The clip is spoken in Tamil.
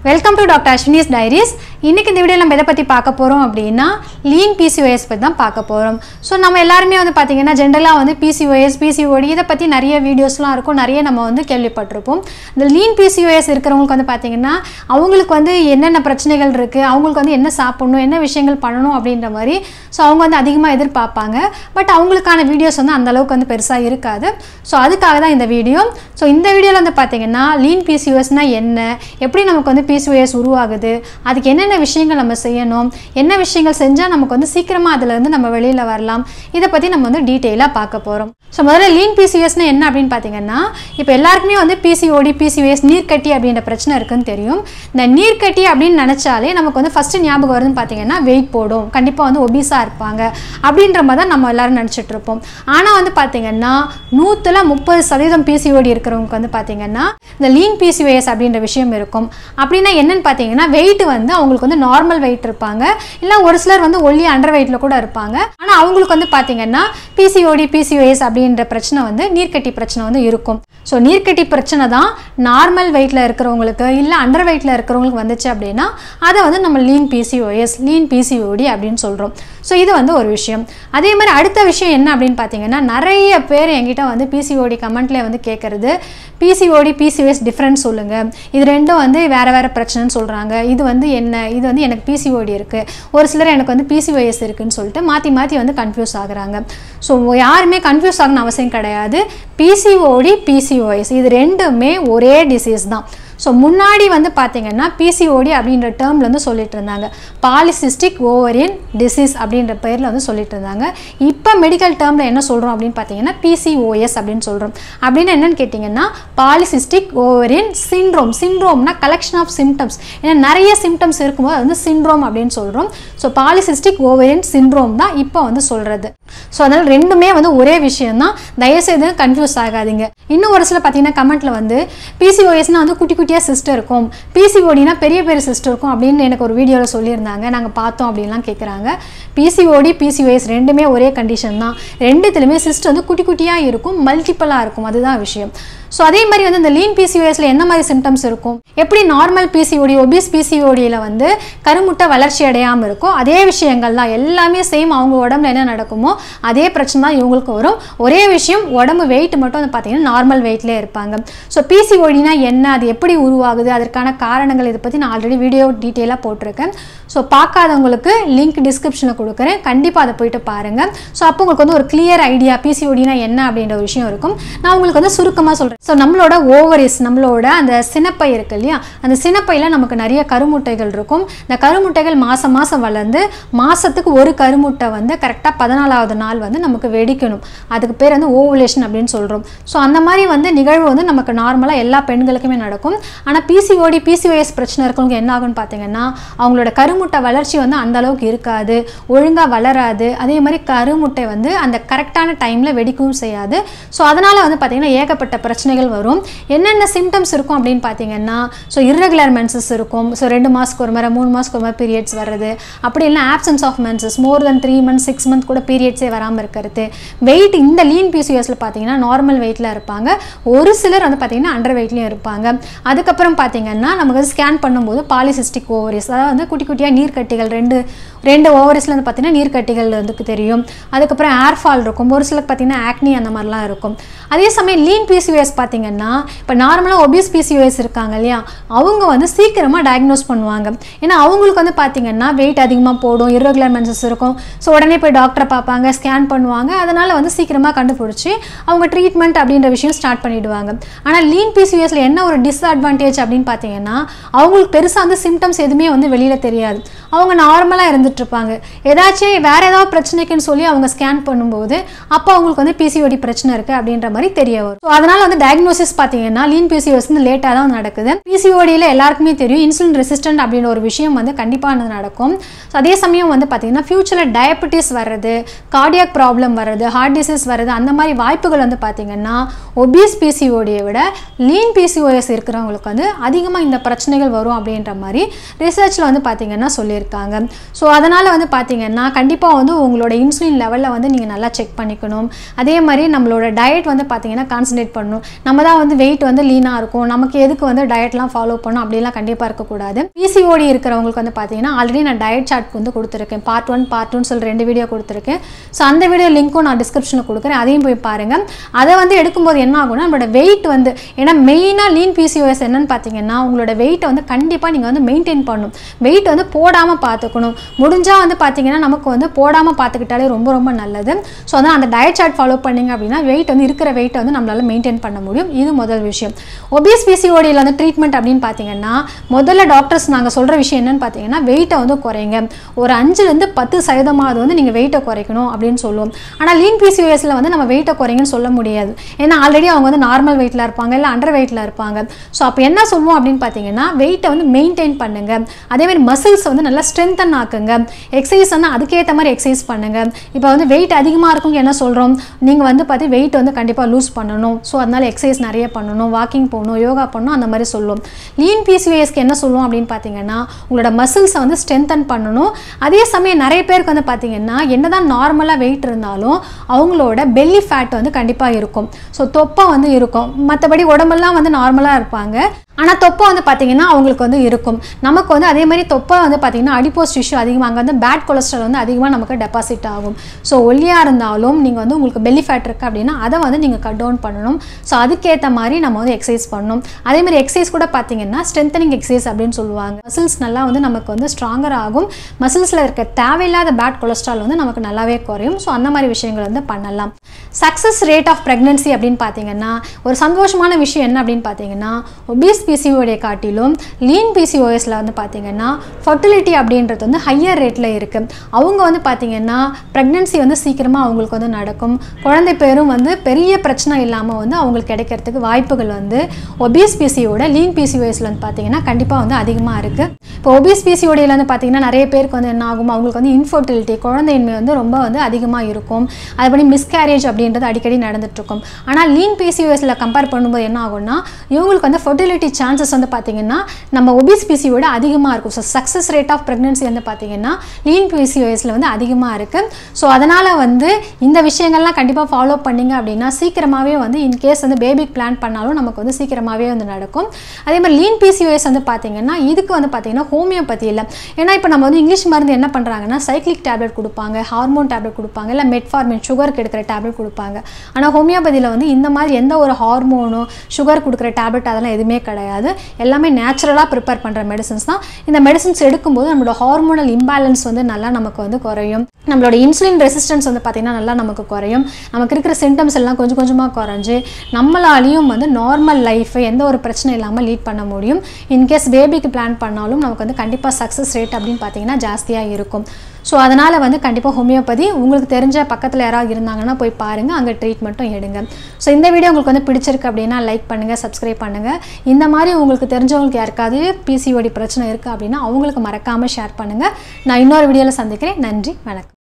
welcome to doctor Ashwini's diaries இன்னைக்கு இந்த வீடியோ நம்ம எதை பற்றி பார்க்க போகிறோம் அப்படின்னா லீன் பிசிஓஎஸ் பற்றி தான் பார்க்க போகிறோம் ஸோ நம்ம எல்லாருமே வந்து பார்த்தீங்கன்னா ஜென்ரலாக வந்து பிசிஓஎஸ் பிசிஓடி இதை பற்றி நிறைய வீடியோஸ்லாம் இருக்கும் நிறைய நம்ம வந்து கேள்விப்பட்டிருப்போம் இந்த லீன் பிசிஓஎஸ் இருக்கிறவங்களுக்கு வந்து பார்த்தீங்கன்னா அவங்களுக்கு வந்து என்னென்ன பிரச்சனைகள் இருக்குது அவங்களுக்கு வந்து என்ன சாப்பிடணும் என்ன விஷயங்கள் பண்ணணும் அப்படின்ற மாதிரி ஸோ அவங்க வந்து அதிகமாக எதிர்பார்ப்பாங்க பட் அவங்களுக்கான வீடியோஸ் வந்து அந்த அளவுக்கு வந்து பெருசாக இருக்காது ஸோ அதுக்காக தான் இந்த வீடியோ ஸோ இந்த வீடியோவில் வந்து பார்த்தீங்கன்னா லீன் பிசிஓஎஸ்னால் என்ன எப்படி நமக்கு வந்து பிசிஓஎஸ் உருவாகுது அதுக்கு என்னென்ன விஷயங்கள் நம்ம செய்யணும் என்ன விஷயங்கள் செஞ்சால் நமக்கு வந்து சீக்கிரமாக அதுலேருந்து நம்ம வெளியில் வரலாம் இதை பற்றி நம்ம வந்து டீட்டெயிலாக பார்க்க போகிறோம் ஸோ முதல்ல லீன் பிசிஓஎஸ்னால் என்ன அப்படின்னு பார்த்தீங்கன்னா இப்போ எல்லாருக்குமே வந்து பிசிஓடி பிசிஓஎஸ் நீர்க்கட்டி அப்படின்ற பிரச்சனை இருக்குன்னு தெரியும் இந்த நீர்க்கட்டி அப்படின்னு நினச்சாலே நமக்கு வந்து ஃபஸ்ட்டு ஞாபகம் வருதுன்னு பார்த்தீங்கன்னா வெயிட் போடும் கண்டிப்பாக வந்து ஒபிஸாக இருப்பாங்க அப்படின்ற மாதிரி தான் நம்ம எல்லாரும் நினச்சிட்டு இருப்போம் ஆனால் வந்து பார்த்தீங்கன்னா நூற்றில் முப்பது சதவீதம் பிசிஓடி இருக்கிறவங்க வந்து பார்த்தீங்கன்னா இந்த லீன் பிசிஓஎஸ் அப்படின்ற விஷயம் இருக்கும் அப்படின்னா என்னன்னு பார்த்தீங்கன்னா வெயிட் வந்து அவங்களுக்கு வந்து நார்மல் வெயிட் இருப்பாங்க இல்லை ஒரு சிலர் வந்து ஒல்லி அண்டர் வெயிட்டில் கூட இருப்பாங்க ஆனால் அவங்களுக்கு வந்து பார்த்தீங்கன்னா பிசிஓடி பிசிஓஎஸ் அப்படின்ற பிரச்சனை வந்து நீர்க்கட்டி பிரச்சனை வந்து இருக்கும் ஸோ நீர்க்கட்டி பிரச்சனை தான் நார்மல் வெயிட்டில் இருக்கிறவங்களுக்கு இல்லை அண்டர் வெயிட்டில் இருக்கிறவங்களுக்கு வந்துச்சு அப்படின்னா அதை வந்து நம்ம லீன் பிசிஓஎஸ் லீன் பிசிஓடி அப்படின்னு சொல்கிறோம் ஸோ இது வந்து ஒரு விஷயம் அதே மாதிரி அடுத்த விஷயம் என்ன அப்படின்னு பார்த்தீங்கன்னா நிறைய பேர் என்கிட்ட வந்து பிசிஓடி கமெண்ட்லேயே வந்து கேட்குறது பிசிஓடி பிசிஓஎஸ் டிஃப்ரென்ஸ் சொல்லுங்கள் இது ரெண்டும் வந்து வேறு வேறு பிரச்சனைன்னு சொல்கிறாங்க இது வந்து என்ன இது வந்து எனக்கு பிசிஓடி இருக்குது ஒரு சிலர் எனக்கு வந்து பிசிஓஎஸ் இருக்குன்னு சொல்லிட்டு மாற்றி மாற்றி வந்து கன்ஃபியூஸ் ஆகுறாங்க ஸோ யாருமே கன்ஃபியூஸ் ஆகணும் அவசியம் கிடையாது பிசிஓடி பிசிஓஎஸ் இது ரெண்டுமே ஒரே டிசீஸ் தான் ஸோ முன்னாடி வந்து பார்த்தீங்கன்னா பிசிஓடி அப்படின்ற டேர்மில் வந்து சொல்லிட்டு இருந்தாங்க பாலிசிஸ்டிக் ஓவரியன் டிசீஸ் அப்படின்ற பேரில் வந்து சொல்லிட்டு இருந்தாங்க இப்போ மெடிக்கல் டேர்மில் என்ன சொல்கிறோம் அப்படின்னு பார்த்தீங்கன்னா பிசிஓஎஸ் அப்படின்னு சொல்கிறோம் அப்படின்னு என்னன்னு கேட்டிங்கன்னா பாலிசிஸ்டிக் ஓவரியன் சிண்ட்ரோம் சிண்ட்ரோம்னா கலெக்ஷன் ஆஃப் சிம்டம்ஸ் ஏன்னா நிறைய சிம்டம்ஸ் இருக்கும்போது அது வந்து சிண்ட்ரோம் அப்படின்னு சொல்கிறோம் ஸோ பாலிசிஸ்டிக் ஓவரியன் சிண்ட்ரோம் தான் இப்போ வந்து சொல்கிறது ஸோ அதனால் ரெண்டுமே வந்து ஒரே விஷயம் தான் தயவுசெய்து கன்ஃபியூஸ் ஆகாதீங்க இன்னும் ஒரு சில பார்த்தீங்கன்னா கமெண்ட்டில் வந்து பிசிஓஎஸ்னால் வந்து குட்டி குட்டியாக சிஸ்டர் இருக்கும் பிசிஓடினா பெரிய பெரிய சிஸ்டர் இருக்கும் அப்படின்னு எனக்கு ஒரு வீடியோவில் சொல்லியிருந்தாங்க நாங்கள் பார்த்தோம் அப்படின்லாம் கேட்குறாங்க பிசிஓடி பிசிஓஎஸ் ரெண்டுமே ஒரே கண்டிஷன் தான் ரெண்டுத்துலையுமே சிஸ்ட் வந்து குட்டி குட்டியாக இருக்கும் மல்டிப்பலாக இருக்கும் அதுதான் விஷயம் ஸோ அதே மாதிரி வந்து இந்த லீன் பிசிஓஎஸ்ல என்ன மாதிரி சிம்டம்ஸ் இருக்கும் எப்படி நார்மல் பிசிஓடி ஒபிஸ் பிசிஓடியில் வந்து கருமுட்டை வளர்ச்சி அடையாமல் இருக்கும் அதே விஷயங்கள் தான் எல்லாமே சேம் அவங்க உடம்புல என்ன நடக்குமோ அதே பிரச்சனை தான் இவங்களுக்கு வரும் ஒரே விஷயம் உடம்பு வெயிட் மட்டும் வந்து பார்த்தீங்கன்னா நார்மல் வெயிட்லேயே இருப்பாங்க ஸோ பிசிஓடினா என்ன அது எப்படி உருவாகுது அதற்கான காரணங்கள் இதை பற்றி நான் ஆல்ரெடி வீடியோ டீட்டெயிலாக போட்டிருக்கேன் ஸோ பார்க்காதவங்களுக்கு லிங்க் டிஸ்கிரிப்ஷனில் கொடுக்குறேன் கண்டிப்பாக அதை போயிட்டு பாருங்கள் ஸோ அப்போ உங்களுக்கு வந்து ஒரு கிளியர் ஐடியா பிசிஓடினா என்ன அப்படின்ற ஒரு விஷயம் இருக்கும் நான் உங்களுக்கு வந்து சுருக்கமாக சொல்கிறேன் ஸோ நம்மளோட ஓவரிஸ் நம்மளோட அந்த சினப்பை இருக்கு இல்லையா அந்த சினப்பையில் நமக்கு நிறைய கருமுட்டைகள் இருக்கும் இந்த கருமுட்டைகள் மாதம் மாதம் வளர்ந்து மாதத்துக்கு ஒரு கருமுட்டை வந்து கரெக்டாக பதினாலாவது நாள் வந்து நமக்கு வெடிக்கணும் அதுக்கு பேர் வந்து ஓவுலேஷன் அப்படின்னு சொல்கிறோம் ஸோ அந்த மாதிரி வந்து நிகழ்வு வந்து நமக்கு நார்மலாக எல்லா பெண்களுக்குமே நடக்கும் ஆனால் பிசிஓடி பிசிஓஎஸ் பிரச்சனை இருக்கவங்க என்ன ஆகும்னு பார்த்தீங்கன்னா அவங்களோட கருமுட்டை வளர்ச்சி வந்து அந்த அளவுக்கு இருக்காது ஒழுங்காக வளராது அதே மாதிரி கருமுட்டை வந்து அந்த கரெக்டான டைமில் வெடிக்கவும் செய்யாது ஸோ அதனால் வந்து பார்த்திங்கன்னா ஏகப்பட்ட பிரச்சனைகள் வரும் என்னென்ன சிம்டம்ஸ் இருக்கும் அப்படின்னு பார்த்தீங்கன்னா ஸோ இர்ரெகுலர் மென்சஸ் இருக்கும் ஸோ ரெண்டு மாதத்துக்கு ஒரு முறை மூணு மாதத்துக்கு ஒரு முறை பீரியட்ஸ் வர்றது அப்படி இல்லைனா absence of menses more than three months six month கூட பீரியட்ஸே வராமல் இருக்கிறது வெயிட் இந்த லீன் பிசிஎஸில் பார்த்தீங்கன்னா நார்மல் வெயிட்டில் இருப்பாங்க ஒரு சிலர் வந்து பார்த்தீங்கன்னா அண்டர் வெயிட்லேயும் இருப்பாங்க அதுக்கப்புறம் பார்த்தீங்கன்னா நமக்கு ஸ்கேன் பண்ணும்போது பாலிசிஸ்டிக் ஓவரிஸ் அதாவது வந்து குட்டி குட்டியாக நீர்க்கட்டிகள் ரெண்டு ரெண்டு ஓவரிஸில் வந்து பார்த்தீங்கன்னா நீர்க்கட்டிகள் வந்து தெரியும் அதுக்கப்புறம் ஏர் ஃபால் இருக்கும் ஒரு சிலருக்கு பார்த்தீங்கன்னா ஆக்னி அந்த மாதிரிலாம் இருக்கும் அதே சமயம் லீன் பிசிஓஎஸ் பார்த்தீங்கன்னா இப்போ நார்மலாக ஒபிஸ் பிசிஓஎஸ் இருக்காங்க இல்லையா அவங்க வந்து சீக்கிரமாக டயக்னோஸ் பண்ணுவாங்க ஏன்னா அவங்களுக்கு வந்து பார்த்தீங்கன்னா வெயிட் அதிகமாக போடும் இர்ரெகுலர் மென்சஸ் இருக்கும் ஸோ உடனே போய் டாக்டரை பார்ப்பாங்க ஸ்கேன் பண்ணுவாங்க அதனால் வந்து சீக்கிரமாக கண்டுபிடிச்சி அவங்க ட்ரீட்மெண்ட் அப்படின்ற விஷயம் ஸ்டார்ட் பண்ணிவிடுவாங்க ஆனால் லீன் பிசிஓஎஸில் என்ன ஒரு டிஸ்அட்வான்டேஜ் அப்படின்னு பார்த்தீங்கன்னா அவங்களுக்கு பெருசாக வந்து சிம்டம்ஸ் எதுவுமே வந்து வெளியில் தெரியாது அவங்க நார்மலாக இருந்துட்டு இருப்பாங்க ஏதாச்சும் வேறு ஏதாவது பிரச்சனைக்குன்னு சொல்லி அவங்க ஸ்கேன் பண்ணும்போது அப்போ அவங்களுக்கு வந்து பிசிஓடி பிரச்சனை இருக்குது அப்படின்ற மாதிரி தெரிய வரும் ஸோ அதனால் வந்து டயக்னோசிஸ் பார்த்தீங்கன்னா லீன் பிசிஓஎஸ் வந்து லேட்டாக தான் நடக்குது பிசிஓடியில் எல்லாருக்குமே தெரியும் இன்சுலின் ரெசிஸ்டன்ட் அப்படின்ற ஒரு விஷயம் வந்து கண்டிப்பாக நடக்கும் ஸோ அதே சமயம் வந்து பார்த்தீங்கன்னா ஃபியூச்சரில் டயபெட்டிஸ் வர்றது கார்டியாக் ப்ராப்ளம் வர்றது ஹார்ட் டிசீஸ் வர்றது அந்த மாதிரி வாய்ப்புகள் வந்து பார்த்தீங்கன்னா ஒபிஎஸ் பிசிஓடியை விட லீன் பிசிஓஎஸ் இருக்கிறவங்களுக்கு வந்து அதிகமாக இந்த பிரச்சனைகள் வரும் அப்படின்ற மாதிரி ரிசர்ச்சில் வந்து பார்த்தீங்கன்னா சொல்லியிருக்காங்க ஸோ அதனால் வந்து பார்த்தீங்கன்னா கண்டிப்பாக வந்து உங்களோட இன்சுலின் லெவலில் வந்து நீங்கள் நல்லா செக் பண்ணிக்கணும் அதே மாதிரி நம்மளோட டயட் வந்து பார்த்தீங்கன்னா கான்சன்ட்ரேட் பண்ணணும் நம்ம தான் வந்து வெயிட் வந்து லீனாக இருக்கும் நமக்கு எதுக்கு வந்து டயட்லாம் ஃபாலோ பண்ணணும் அப்படிலாம் கண்டிப்பாக இருக்கக்கூடாது பிசிஓடி இருக்கிறவங்களுக்கு வந்து பார்த்தீங்கன்னா ஆல்ரெடி நான் டயட் சார்ட் வந்து கொடுத்துருக்கேன் பார்ட் ஒன் பார்ட் டூன்னு சொல்லி ரெண்டு வீடியோ கொடுத்துருக்கேன் ஸோ அந்த வீடியோ லிங்க்கும் நான் டிஸ்கிரிப்ஷனில் கொடுக்குறேன் அதையும் போய் பாருங்கள் அதை வந்து எடுக்கும்போது என்ன ஆகும்னா நம்மளோட வெயிட் வந்து ஏன்னா மெயினாக லீன் பிசிஓஎஸ் என்னன்னு பார்த்தீங்கன்னா உங்களோட வெயிட்டை வந்து கண்டிப்பாக நீங்கள் வந்து மெயின்டைன் பண்ணணும் வெயிட் வந்து போடாமல் பார்த்துக்கணும் முடிஞ்சால் வந்து பார்த்தீங்கன்னா நமக்கு வந்து போடாமல் பார்த்துக்கிட்டாலே ரொம்ப ரொம்ப நல்லது ஸோ அதான் அந்த டயட் சார்ட் ஃபாலோ பண்ணீங்க அப்படின்னா வெயிட் வந்து இருக்கிற வெயிட்டை வந்து நம்மளால மெயின்டைன் பண்ண முடியும் இது முதல் விஷயம் ஒபிஎஸ் பிசிஓடியில் வந்து ட்ரீட்மெண்ட் அப்படின்னு பார்த்தீங்கன்னா முதல்ல டாக்டர்ஸ் நாங்கள் சொல்கிற விஷயம் என்னன்னு பார்த்தீங்கன்னா வெயிட்டை வந்து குறைங்க ஒரு அஞ்சுலேருந்து பத்து சதவீதமாவது வந்து நீங்கள் வெயிட்டை குறைக்கணும் அப்படின்னு சொல்லுவோம் ஆனால் லீன் பிசிஓஎஸில் வந்து நம்ம வெயிட்டை குறைங்கன்னு சொல்ல முடியாது ஏன்னா ஆல்ரெடி அவங்க வந்து நார்மல் வெயிட்டில் இருப்பாங்க இல்லை அண்டர் வெயிட்டில் இருப்பாங்க ஸோ அப்போ என்ன சொல்லுவோம் அப்படின்னு பார்த்தீங்கன்னா வெயிட்டை வந்து மெயின்டைன் பண்ணுங்க அதே மாதிரி மசில்ஸ் வந்து நல்லா ஸ்ட்ரென்தன் ஆக்குங்க எக்ஸசைஸ் வந்து அதுக்கேற்ற மாதிரி எக்ஸசைஸ் பண்ணுங்க இப்போ வந்து வெயிட் அதிகமாக இருக்கும் என்ன சொல்கிறோம் நீங்கள் வந்து பார்த்து வெயிட் வந்து கண்டிப்பாக லூஸ் பண்ணணும் ஸோ அதனால எக்ஸசைஸ் நிறைய பண்ணணும் வாக்கிங் போகணும் யோகா பண்ணணும் அந்த மாதிரி சொல்லுவோம் லீன் பிசிஓஎஸ்க்கு என்ன சொல்லுவோம் அப்படின்னு பார்த்தீங்கன்னா உங்களோட மசில்ஸை வந்து ஸ்ட்ரென்தன் பண்ணணும் அதே சமயம் நிறைய பேருக்கு வந்து பார்த்தீங்கன்னா என்னதான் நார்மலாக வெயிட் இருந்தாலும் அவங்களோட பெல்லி ஃபேட் வந்து கண்டிப்பாக இருக்கும் ஸோ தொப்பை வந்து இருக்கும் மற்றபடி உடம்பெல்லாம் வந்து நார்மலாக இருப்பாங்க ஆனால் தொப்பை வந்து பார்த்தீங்கன்னா அவங்களுக்கு வந்து இருக்கும் நமக்கு வந்து அதே மாதிரி தொப்பை வந்து பார்த்தீங்கன்னா அடிப்போஸ் டிஷ்யூ அதிகமாக அங்கே வந்து பேட் கொலஸ்ட்ரால் வந்து அதிகமாக நமக்கு டெபாசிட் ஆகும் ஸோ ஒல்லியாக இருந்தாலும் நீங்கள் வந்து உங்களுக்கு பெல்லி ஃபேட் இருக்குது அப்படின்னா அதை வந்து நீங்கள் கட் டவுன் பண்ணணும் ஸோ அதுக்கேற்ற மாதிரி நம்ம வந்து எக்ஸசைஸ் பண்ணணும் அதே மாதிரி எக்ஸசைஸ் கூட பார்த்தீங்கன்னா ஸ்ட்ரென்தனிங் எக்ஸசைஸ் அப்படின்னு சொல்லுவாங்க மசில்ஸ் நல்லா வந்து நமக்கு வந்து ஸ்ட்ராங்கர் ஆகும் மசில்ஸில் இருக்க தேவையில்லாத பேட் கொலஸ்ட்ரால் வந்து நமக்கு நல்லாவே குறையும் ஸோ அந்த மாதிரி விஷயங்கள் வந்து பண்ணலாம் சக்ஸஸ் ரேட் ஆஃப் ப்ரெக்னன்சி அப்படின்னு பார்த்தீங்கன்னா ஒரு சந்தோஷமான விஷயம் என்ன அப்படின்னு பார்த்தீங்கன்னா ஒபீஸ் பிசிஓடைய காட்டிலும் லீன் பிசிஓஎஸில் வந்து பார்த்தீங்கன்னா ஃபர்டிலிட்டி அப்படின்றது வந்து ஹையர் ரேட்டில் இருக்குது அவங்க வந்து பார்த்தீங்கன்னா ப்ரெக்னன்சி வந்து சீக்கிரமாக அவங்களுக்கு வந்து நடக்கும் குழந்தை பேரும் வந்து பெரிய பிரச்சனை இல்லாமல் வந்து அவங்களுக்கு கிடைக்கிறதுக்கு வாய்ப்புகள் வந்து ஒபீஸ் பிசிஓட லீன் பிசிஓஎஸில் வந்து பார்த்தீங்கன்னா கண்டிப்பாக வந்து அதிகமாக இருக்குது இப்போ ஒபீஸ் பிசிஓடியில் வந்து பார்த்தீங்கன்னா நிறைய பேருக்கு வந்து என்ன ஆகும் அவங்களுக்கு வந்து இன்ஃபர்டிலிட்டி குழந்தையின்மை வந்து ரொம்ப வந்து அதிகமாக இருக்கும் அதுபடி மிஸ்கேரேஜ் அப்படின்றது அடிக்கடி நடந்துட்டு இருக்கும் ஆனால் லீன் பிசிஓஎஸில் கம்பேர் பண்ணும்போது என்ன ஆகும்னா இவங்களுக்கு வந்து ஃபர்டிலிட்டி சான்சஸ் வந்து பார்த்தீங்கன்னா நம்ம ஒபிஸ் பிசியோட அதிகமாக இருக்கும் so success rate of pregnancy வந்து பார்த்தீங்கன்னா லீன் பிசிஓஎஸில் வந்து அதிகமாக இருக்குது ஸோ அதனால் வந்து இந்த விஷயங்கள்லாம் கண்டிப்பாக ஃபாலோ பண்ணீங்க அப்படின்னா சீக்கிரமாகவே வந்து இன்கேஸ் வந்து பேபிக் பிளான் பண்ணாலும் நமக்கு வந்து சீக்கிரமாகவே வந்து நடக்கும் அதே மாதிரி லீன் பிசிஓஎஸ் வந்து பார்த்தீங்கன்னா இதுக்கு வந்து பார்த்தீங்கன்னா ஹோமியோபதி இல்லை ஏன்னா இப்போ நம்ம வந்து இங்கிலீஷ் மருந்து என்ன பண்ணுறாங்கன்னா சைக்ளிக் டேப்லெட் கொடுப்பாங்க ஹார்மோன் டேப்லெட் கொடுப்பாங்க இல்லை மெட்ஃபார்மின் சுகருக்கு எடுக்கிற டேப்லெட் கொடுப்பாங்க ஆனால் ஹோமியோபதியில் வந்து இந்த மாதிரி எந்த ஒரு ஹார்மோனோ சுகர் கொடுக்குற டேப்லெட் அதெல்லாம் எதுவுமே கிடையாது எல்லாமே நேச்சுரலாக ப்ரிப்பேர் பண்ணுற மெடிசன்ஸ் தான் இந்த மெடிசன்ஸ் எடுக்கும்போது நம்மளோட ஹார்மோனல் இம்பேலன்ஸ் வந்து நல்லா நமக்கு வந்து குறையும் நம்மளோட இன்சுலின் ரெசிஸ்டன்ஸ் வந்து பார்த்திங்கன்னா நல்லா நமக்கு குறையும் நமக்கு இருக்கிற சிம்டம்ஸ் எல்லாம் கொஞ்சம் கொஞ்சமாக குறைஞ்சு நம்மளாலையும் வந்து நார்மல் லைஃப்பை எந்த ஒரு பிரச்சனை இல்லாமல் லீட் பண்ண முடியும் இன்கேஸ் பேபிக்கு பிளான் பண்ணாலும் நமக்கு வந்து கண்டிப்பாக சக்ஸஸ் ரேட் அப்படின்னு பார்த்தீங்கன்னா ஜாஸ்தியாக இருக்கும் ஸோ அதனால் வந்து கண்டிப்பாக ஹோமியோபதி உங்களுக்கு தெரிஞ்ச பக்கத்தில் யாராவது இருந்தாங்கன்னா போய் பாருங்கள் அங்கே ட்ரீட்மெண்ட்டும் எடுங்க ஸோ இந்த வீடியோ உங்களுக்கு வந்து பிடிச்சிருக்கு அப்படின்னா லைக் பண்ணுங்கள் சப்ஸ்கிரைப் பண்ணுங்கள் இந்த மாதிரி உங்களுக்கு தெரிஞ்சவங்களுக்கு யாருக்காவது பிசிஓடி பிரச்சனை இருக்குது அப்படின்னா அவங்களுக்கு மறக்காமல் ஷேர் பண்ணுங்கள் நான் இன்னொரு வீடியோவில் சந்திக்கிறேன் நன்றி வணக்கம்